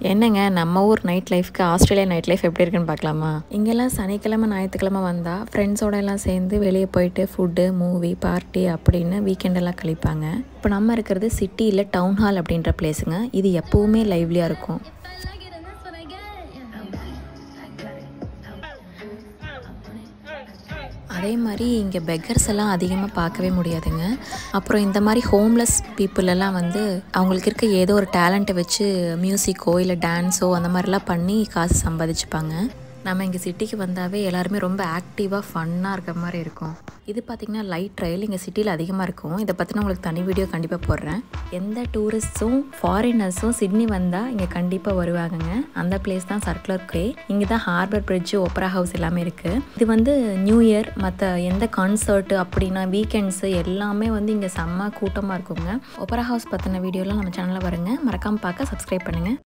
என்னங்க நம்ம ஊர் நைட் லைஃப்க்கு ஆஸ்திரேலியா நைட் லைஃப் எப்படி இருக்குன்னு பார்க்கலாமா இங்கெல்லாம் சனிக்கிழமை ஞாயிற்றுக்கிழமை வந்தால் ஃப்ரெண்ட்ஸோட எல்லாம் சேர்ந்து வெளியே போயிட்டு ஃபுட்டு மூவி பார்ட்டி அப்படின்னு வீக்கெண்டெல்லாம் கழிப்பாங்க இப்போ நம்ம இருக்கிறது சிட்டியில் டவுன் ஹால் அப்படின்ற பிளேஸுங்க இது எப்போவுமே லைவ்லியாக இருக்கும் அதே மாதிரி இங்கே பெக்கர்ஸ் எல்லாம் அதிகமாக பார்க்கவே முடியாதுங்க அப்புறம் இந்த மாதிரி ஹோம்லெஸ் பீப்புள் எல்லாம் வந்து அவங்களுக்கு இருக்க ஏதோ ஒரு டேலண்ட்டை வச்சு மியூசிக்கோ இல்லை டான்ஸோ அந்த மாதிரிலாம் பண்ணி காசு சம்பாதிச்சுப்பாங்க நம்ம இங்கே சிட்டிக்கு வந்தாவே எல்லாருமே ரொம்ப ஆக்டிவாக ஃபன்னாக இருக்கிற மாதிரி இருக்கும் இது பார்த்திங்கன்னா லைட் ட்ரையல் இங்கே சிட்டியில் அதிகமாக இருக்கும் இதை பற்றின உங்களுக்கு தனி வீடியோ கண்டிப்பாக போடுறேன் எந்த டூரிஸ்ட்ஸும் ஃபாரினர்ஸும் சிட்னி வந்தால் இங்கே கண்டிப்பாக வருவாங்கங்க அந்த பிளேஸ் தான் சர்க்குலர் கே இங்கே தான் ஹார்பர் பிரிட்ஜு ஒப்பரா ஹவுஸ் எல்லாமே இருக்குது இது வந்து நியூ இயர் மற்ற எந்த கான்சர்ட்டு அப்படின்னா வீக்கெண்ட்ஸு எல்லாமே வந்து இங்கே செம்ம கூட்டமாக இருக்குங்க ஒப்பரா ஹவுஸ் பற்றின வீடியோலாம் நம்ம சேனலில் வருங்க மறக்காமல் பார்க்க சப்ஸ்கிரைப் பண்ணுங்கள்